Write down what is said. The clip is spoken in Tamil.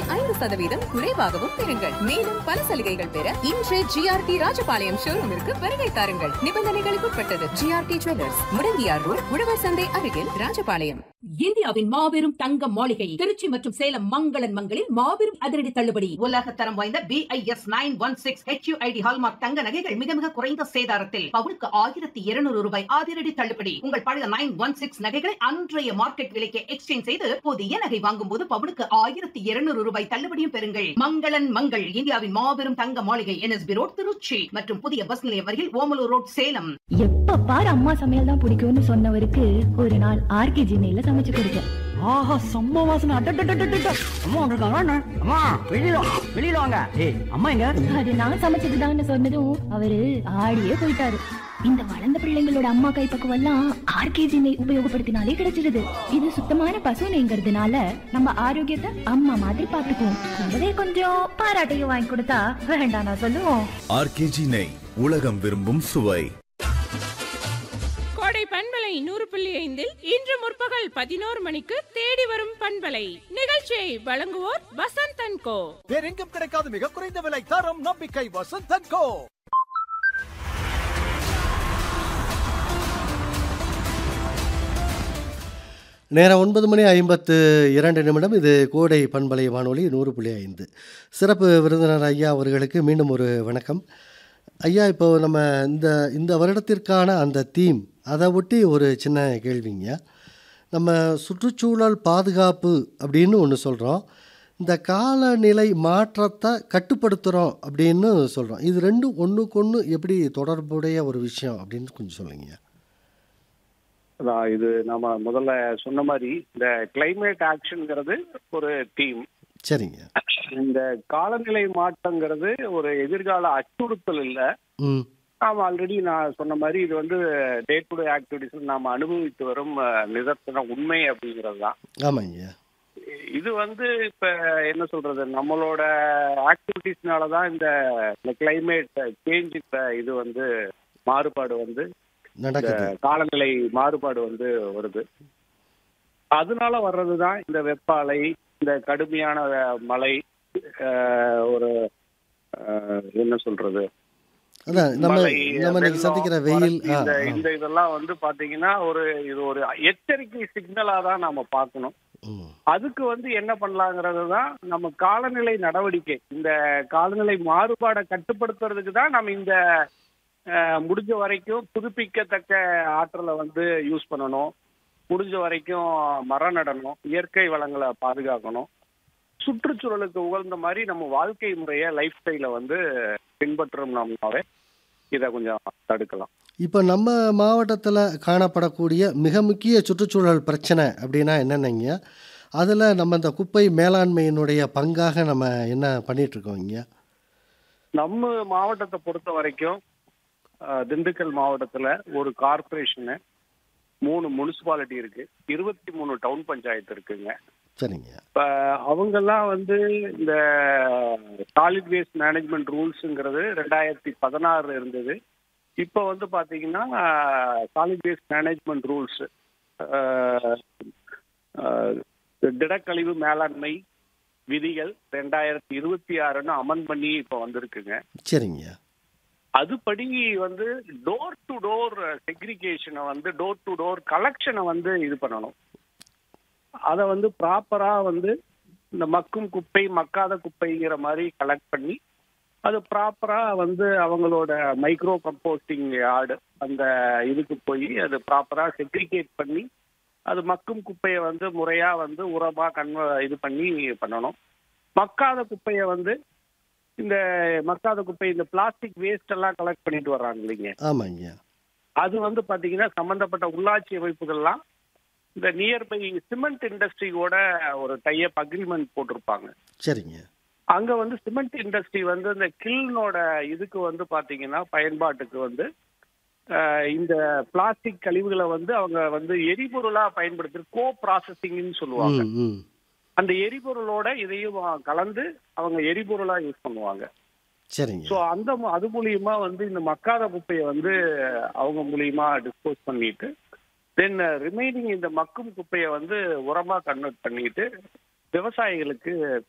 ஐந்து சதவீதம் குறைவாகவும் பெறுங்கள் மேலும் பல சலுகைகள் பெற இன்று ஜிஆர்டி ராஜபாளையம் ஷோரூமிற்கு வருகை தாருங்கள் நிபந்தனைகளுக்கு உட்பட்டது ஜிஆர்டி ஜுவல்லர்ஸ் முடங்கியார் ரோட் உழவர் சந்தை அருகில் ராஜபாளையம் இந்தியாவின் மாபெரும் தங்க மாளிகை திருச்சி மற்றும் சேலம் மங்களன் மங்களில் மாபெரும் அதிரடி தள்ளுபடி உலக தரம் வாய்ந்த BIS nine one six HUID hallmark தங்க நகைகள் மிக மிக குறைந்த சேதாரத்தில் பவுனுக்கு ஆயிரத்தி இருநூறு ரூபாய் அதிரடி தள்ளுபடி உங்கள் பழைய நைன் ஒன் சிக்ஸ் நகைகளை அன்றைய மார்க்கெட் விலைக்கு எக்ஸ்சேஞ்ச் செய்து புதிய நகை வாங்கும் போது பவுனுக்கு ஆயிரத்தி இருநூறு ரூபாய் தள்ளுபடியும் பெறுங்கள் மங்களன் மங்கள் இந்தியாவின் மாபெரும் தங்க மாளிகை என்எஸ்பி ரோட் திருச்சி மற்றும் புதிய பஸ் நிலையம் அருகில் ஓமலூர் ரோட் சேலம் எப்ப பாரு அம்மா சமையல் தான் பிடிக்கும்னு சொன்னவருக்கு ஒரு நாள் ஆர்கே ஜினையில சமைச்சு கொடுத்தேன் ஆஹா செம்ம வாசனை அட்டட்டட்டட்டட்ட அம்மா வந்திருக்காங்க அண்ணா. அம்மா வெளியில வா, வெளியில வாங்க ஏய் அம்மா எங்க அது நான் சமைச்சதுதான்னு சொன்னதும் அவரு ஆடியே போயிட்டாரு இந்த வளர்ந்த பிள்ளைங்களோட அம்மா கைப்பக்குவம் எல்லாம் ஆர்கேஜி நெய் உபயோகப்படுத்தினாலே கிடைச்சிடுது இது சுத்தமான பசு நெய்ங்கிறதுனால நம்ம ஆரோக்கியத்தை அம்மா மாதிரி பாத்துக்குவோம் கூடவே கொஞ்சம் பாராட்டையும் வாங்கி கொடுத்தா வேண்டாம் நான் சொல்லுவோம் ஆர்கேஜி நெய் உலகம் விரும்பும் சுவை கோடை பண்பலை நூறு புள்ளி ஐந்தில் இன்று முற்பகல் பதினோரு மணிக்கு தேடி வரும் பண்பலை நிகழ்ச்சியை வழங்குவோர் வசந்தன் கோ வேறெங்கும் கிடைக்காத மிக குறைந்த விலை தரம் நம்பிக்கை வசந்தன் கோ நேரம் ஒன்பது மணி ஐம்பத்து இரண்டு நிமிடம் இது கோடை பண்பலை வானொலி நூறு புள்ளி ஐந்து சிறப்பு விருந்தினர் ஐயா அவர்களுக்கு மீண்டும் ஒரு வணக்கம் ஐயா இப்போ நம்ம இந்த இந்த வருடத்திற்கான அந்த தீம் அதை ஒட்டி ஒரு சின்ன கேள்விங்க நம்ம சுற்றுச்சூழல் பாதுகாப்பு அப்படின்னு ஒன்று சொல்கிறோம் இந்த காலநிலை மாற்றத்தை கட்டுப்படுத்துகிறோம் அப்படின்னு சொல்கிறோம் இது ரெண்டும் ஒன்றுக்கு ஒன்று எப்படி தொடர்புடைய ஒரு விஷயம் அப்படின்னு கொஞ்சம் சொல்லுங்க அதான் இது நம்ம முதல்ல சொன்ன மாதிரி இந்த கிளைமேட் ஆக்ஷன்ங்கிறது ஒரு டீம் சரிங்க இந்த காலநிலை மாற்றங்கிறது ஒரு எதிர்கால அச்சுறுத்தல் இல்லை ம் நாம் ஆல்ரெடி நான் சொன்ன மாதிரி இது வந்து டே டு டே ஆக்டிவிட்டிஸ் நாம் அனுபவித்து வரும் அஹ், நிதர்சன உண்மை அப்படிங்கிறது தான் ஆமாங்க இது வந்து இப்ப என்ன சொல்றது நம்மளோட ஆக்டிவிட்டிஸ்னால தான் இந்த கிளைமேட் சேஞ்ச் இது வந்து மாறுபாடு வந்து இந்த நடக்குது காலநிலை மாறுபாடு வந்து வருது அதனால வர்றது தான் இந்த வெப்ப அலை இந்த கடுமையான அஹ், மழை அஹ், ஒரு அஹ், என்ன சொல்றது அதான் நம்ம மழை, நம்ம இன்னைக்கு வெள்ளம், சந்திக்கிற வெயில் வறட்சி, ஆ, இந்த ஆ. இந்த இதெல்லாம் வந்து பாத்தீங்கன்னா ஒரு இது ஒரு எச்சரிக்கை சிக்னலா தான் நாம பார்க்கணும் ம். அதுக்கு வந்து என்ன பண்ணலாங்கிறது தான் நம்ம காலநிலை நடவடிக்கை இந்த காலநிலை மாறுபாடை கட்டுப்படுத்துறதுக்கு தான் நம்ம இந்த அஹ், முடிஞ்ச வரைக்கும் புதுப்பிக்கத்தக்க ஆற்றலை வந்து யூஸ் பண்ணணும் முடிஞ்ச வரைக்கும் மரம் நடணும் இயற்கை வளங்களை பாதுகாக்கணும் சுற்றுச்சூழலுக்கு உகந்த மாதிரி நம்ம வாழ்க்கை முறைய லைஃப் ஸ்டைலை வந்து பின்பற்றோம்னாவே இதை கொஞ்சம் தடுக்கலாம் இப்போ நம்ம மாவட்டத்தில் காணப்படக்கூடிய மிக முக்கிய சுற்றுச்சூழல் பிரச்சனை அப்படின்னா என்னென்னங்க அதில் நம்ம இந்த குப்பை மேலாண்மையினுடைய பங்காக நம்ம என்ன பண்ணிட்டு இருக்கோங்க நம்ம மாவட்டத்தை பொறுத்த வரைக்கும் அஹ், திண்டுக்கல் மாவட்டத்துல ஒரு கார்ப்பரேஷனு மூணு முனிசிபாலிட்டி இருக்கு இருபத்தி மூணு டவுன் பஞ்சாயத்து இருக்குங்க சரிங்க இப்ப அவங்கெல்லாம் வந்து இந்த சாலிட் வேஸ்ட் மேனேஜ்மெண்ட் ரூல்ஸுங்கிறது ரெண்டாயிரத்தி பதினாறு இருந்தது இப்போ வந்து பாத்தீங்கன்னா சாலிட் வேஸ்ட் மேனேஜ்மெண்ட் ரூல்ஸ் திடக்கழிவு மேலாண்மை விதிகள் ரெண்டாயிரத்தி இருபத்தி ஆறுன்னு அமன் பண்ணி இப்போ வந்திருக்குங்க சரிங்க அதுபடி வந்து டோர் டு டோர் செக்ரிகேஷனை வந்து டோர் டு டோர் கலெக்ஷனை வந்து இது பண்ணணும் அதை வந்து ப்ராப்பரா வந்து இந்த மக்கும் குப்பை மக்காத குப்பைங்கிற மாதிரி கலெக்ட் பண்ணி அது ப்ராப்பரா வந்து அவங்களோட மைக்ரோ கம்போஸ்டிங் யார்டு அந்த இதுக்கு போய் அது ப்ராப்பரா செக்ரிகேட் பண்ணி அது மக்கும் குப்பையை வந்து முறையா வந்து உரமா கன்வ இது பண்ணி பண்ணணும் மக்காத குப்பையை வந்து இந்த மக்காத குப்பை இந்த பிளாஸ்டிக் வேஸ்ட் எல்லாம் கலெக்ட் பண்ணிட்டு வர்றாங்க இல்லைங்க ஆமாங்க அது வந்து பாத்தீங்கன்னா சம்பந்தப்பட்ட உள்ளாட்சி அமைப்புகள்லாம் இந்த நியர்பை சிமெண்ட் இண்டஸ்ட்ரியோட ஒரு டைப் அக்ரிமெண்ட் போட்டிருப்பாங்க சரிங்க அங்க வந்து சிமெண்ட் இண்டஸ்ட்ரி வந்து இந்த கில்னோட இதுக்கு வந்து பாத்தீங்கன்னா பயன்பாட்டுக்கு வந்து அஹ், இந்த பிளாஸ்டிக் கழிவுகளை வந்து அவங்க வந்து எரிபொருளா பயன்படுத்துற கோ ப்ராசஸிங்னு சொல்லுவாங்க ம் ம் அந்த எரிபொருளோட இதையும் கலந்து அவங்க எரிபொருளா யூஸ் பண்ணுவாங்க சரிங்க ஸோ அந்த மு- அது மூலியமா வந்து இந்த மக்காத குப்பையை வந்து அவங்க மூலியமா டிஸ்போஸ் பண்ணிட்டு தென் ரிமைனிங் இந்த மக்கும் குப்பையை வந்து உரமா கன்வெர்ட் பண்ணிட்டு விவசாயிகளுக்கு